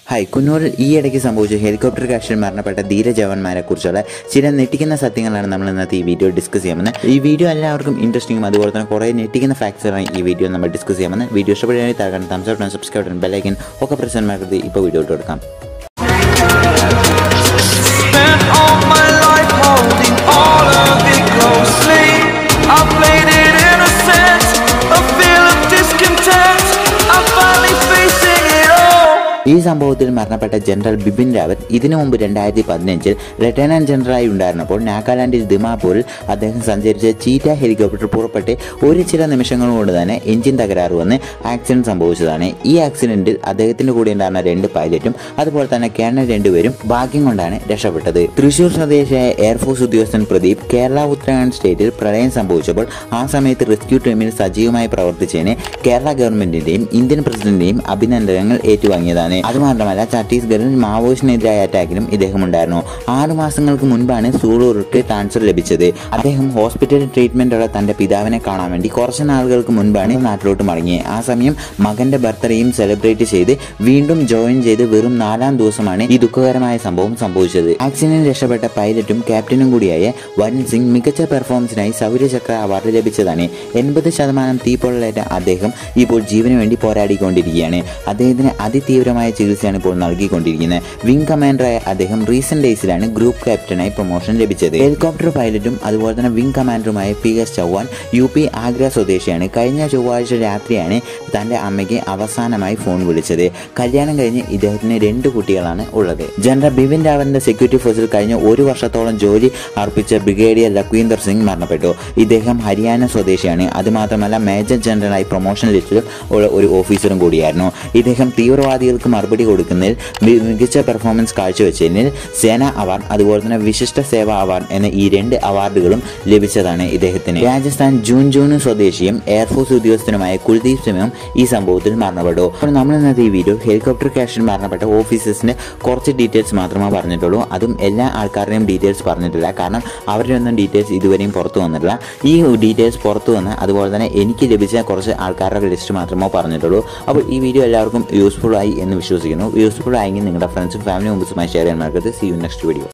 Hi കുന്നൂരിൽ ഈ ഇടയ്ക്ക് സംഭവിച്ച ഹെലികോപ്റ്റർ ക്രാഷിൽ മരണപ്പെട്ട ധീര ജവാന്മാരെ കുറിച്ചുള്ള ചില ഞെട്ടിക്കുന്ന സത്യങ്ങളാണ് നമ്മൾ ഇന്നത്തെ ഈ വീഡിയോ ഡിസ്കസ് ചെയ്യാമെന്ന് ഈ വീഡിയോ എല്ലാവർക്കും ഇൻട്രസ്റ്റിംഗും അതുപോലെ തന്നെ കുറേ ഞെട്ടിക്കുന്ന ഫാക്ട്സുകളാണ് ഈ വീഡിയോ നമ്മൾ ഡിസ്കസ് ചെയ്യാമെന്ന് വീഡിയോ ഇഷ്ടപ്പെടുകയാണെങ്കിൽ താഴെ തംസ് ഔട്ട് സബ്സ്ക്രൈബ് ചെയ്യണം ബെല്ലൈക്കൻ ഒക്കെ പ്രസന്റമാക്കരുത് ഇപ്പോൾ വീഡിയോ ഇട്ട് കൊടുക്കാം Spent all my life holding all of it closely. I played it innocent, a feel of discontent. I'm finally facing it all. ഈ സംഭവത്തിൽ മരണപ്പെട്ട ജനറൽ ബിപിൻ റാവത്ത് ഇതിനു മുമ്പ് രണ്ടായിരത്തി പതിനഞ്ചിൽ ലഫ്റ്റനന്റ് ജനറലായി ഉണ്ടായിരുന്നപ്പോൾ നാഗാലാൻഡിൽ ദിമാപൂരിൽ അദ്ദേഹം സഞ്ചരിച്ച ചീറ്റ ഹെലികോപ്റ്റർ പുറപ്പെട്ട് ഒരു ചില നിമിഷങ്ങൾ കൊണ്ട് തന്നെ എഞ്ചിൻ തകരാറ് വന്ന് ആക്സിഡന്റ് സംഭവിച്ചതാണ് ഈ ആക്സിഡന്റിൽ അദ്ദേഹത്തിന്റെ കൂടെ ഉണ്ടായിരുന്ന രണ്ട് പൈലറ്റും അതുപോലെ തന്നെ കേണൽ രണ്ടുപേരും ഭാഗ്യം കൊണ്ടാണ് രക്ഷപ്പെട്ടത് തൃശൂർ സ്വദേശിയായ എയർഫോഴ്സ് ഉദ്യോഗസ്ഥൻ പ്രദീപ് കേരള ഉത്തരാഖണ്ഡ് സ്റ്റേറ്റിൽ പ്രളയം സംഭവിച്ചപ്പോൾ ആ സമയത്ത് റെസ്ക്യൂ ടീമിൽ സജീവമായി പ്രവർത്തിച്ചതിന് കേരള ഗവൺമെന്റിന്റെയും ഇന്ത്യൻ പ്രസിഡന്റിന്റെയും അഭിനന്ദനങ്ങൾ ഏറ്റുവാങ്ങിയതാണ് അതുമാത്രമല്ല ഛത്തീസ്ഗഡിൽ മാവോയിസ്റ്റിനെതിരായ അറ്റാക്കിലും ഇദ്ദേഹം ഉണ്ടായിരുന്നു ആറു മാസങ്ങൾക്ക് മുൻപാണ് സൂളൂർക്ക് ട്രാൻസ്ഫർ ലഭിച്ചത് അദ്ദേഹം ഹോസ്പിറ്റൽ ട്രീറ്റ്മെന്റുള്ള തന്റെ പിതാവിനെ കാണാൻ വേണ്ടി കുറച്ച് നാളുകൾക്ക് മുൻപാണ് നാട്ടിലോട്ട് മടങ്ങിയത് ആ സമയം മകന്റെ ബർത്ത്ഡേയും സെലിബ്രേറ്റ് ചെയ്ത് വീണ്ടും ജോയിൻ ചെയ്ത് വെറും നാലാം ദിവസമാണ് ഈ ദുഃഖകരമായ സംഭവം സംഭവിച്ചത് ആക്സിഡന്റിൽ രക്ഷപ്പെട്ട പൈലറ്റും ക്യാപ്റ്റനും കൂടിയായ വരുൺ സിംഗ് മികച്ച പെർഫോമൻസിനായി ശൗര്യചക്ര അവാർഡ് ലഭിച്ചതാണ് എൺപത് ശതമാനം തീപ്പൊള്ളലേറ്റ അദ്ദേഹം ഇപ്പോൾ ജീവന് വേണ്ടി പോരാടിക്കൊണ്ടിരിക്കുകയാണ് അദ്ദേഹത്തിന് അതിതീവ്രമായ ചികിത്സയാണ് ഇപ്പോൾ നൽകിക്കൊണ്ടിരിക്കുന്നത് വിംഗ് കമാൻഡറായ അദ്ദേഹം റീസെന്റ് ഡേയ്സിലാണ് ഗ്രൂപ്പ് ക്യാപ്റ്റനായി പ്രൊമോഷൻ ലഭിച്ചത് ഹെലികോപ്റ്റർ പൈലറ്റും അതുപോലെ തന്നെ വിംഗ് കമാൻഡറുമായ P S Chauhan U P Agra സ്വദേശിയാണ് കഴിഞ്ഞ ചൊവ്വാഴ്ച രാത്രിയാണ് തന്റെ അമ്മയ്ക്ക് അവസാനമായി ഫോൺ വിളിച്ചത് കല്യാണം കഴിഞ്ഞ് ഇദ്ദേഹത്തിന് രണ്ട് കുട്ടികളാണ് ഉള്ളത് ജനറൽ ബിപിൻ റാവത്തിന്റെ സെക്യൂരിറ്റി ഫോഴ്സിൽ കഴിഞ്ഞ ഒരു വർഷത്തോളം ജോലി അർപ്പിച്ച ബ്രിഗേഡിയർ ലഖ്വീന്ദർ സിംഗ് മരണപ്പെട്ടു ഇദ്ദേഹം ഹരിയാന സ്വദേശിയാണ് അതുമാത്രമല്ല മേജർ ജനറലായി പ്രൊമോഷൻ ലിസ്റ്റിൽ ഉള്ള ഒരു ഓഫീസറും കൂടിയായിരുന്നു ഇദ്ദേഹം തീവ്രവാദികൾക്ക് മറുപടി കൊടുക്കുന്നതിൽ മി- മികച്ച പെർഫോമൻസ് കാഴ്ചവെച്ചതിന് സേന അവാർഡ് അതുപോലെ തന്നെ വിശിഷ്ട സേവാ അവാർഡ് എന്ന ഈ രണ്ട് അവാർഡുകളും ലഭിച്ചതാണ് ഇദ്ദേഹത്തിന് രാജസ്ഥാൻ ജൂൺ ജൂൺ സ്വദേശിയും എയർഫോഴ്സ് ഉദ്യോഗസ്ഥനുമായ കുൽദീപ് സിംഗും ഈ സംഭവത്തിൽ മരണപ്പെട്ടു അപ്പോൾ നമ്മൾ ഇന്നത്തെ ഈ വീഡിയോ ഹെലികോപ്റ്റർ ക്രാഷിൽ മരണപ്പെട്ട ഓഫീസേഴ്സിന്റെ കുറച്ച് ഡീറ്റെയിൽസ് മാത്രമേ പറഞ്ഞിട്ടുള്ളൂ അതും എല്ലാ ആൾക്കാരുടെയും ഡീറ്റെയിൽസ് പറഞ്ഞിട്ടില്ല കാരണം അവരുടെ ഒന്നും ഡീറ്റെയിൽസ് ഇതുവരെയും പുറത്തു വന്നിട്ടില്ല ഈ ഡീറ്റെയിൽസ് പുറത്തു വന്ന് അതുപോലെ തന്നെ എനിക്ക് ലഭിച്ച കുറച്ച് ആൾക്കാരുടെ ലിസ്റ്റ് മാത്രമേ പറഞ്ഞിട്ടുള്ളൂ അപ്പോൾ ഈ വീഡിയോ എല്ലാവർക്കും യൂസ്ഫുൾ ആയി എന്ന് വിശ്വസിക്കുന്നു യൂസ്ഫുൾ ആയെങ്കിൽ നിങ്ങളുടെ ഫ്രണ്ട്സും ഫാമിലി മെമ്പേഴ്സുമായി ഷെയർ ചെയ്യാൻ മറക്കരുത് സി യു നെക്സ്റ്റ് വീഡിയോ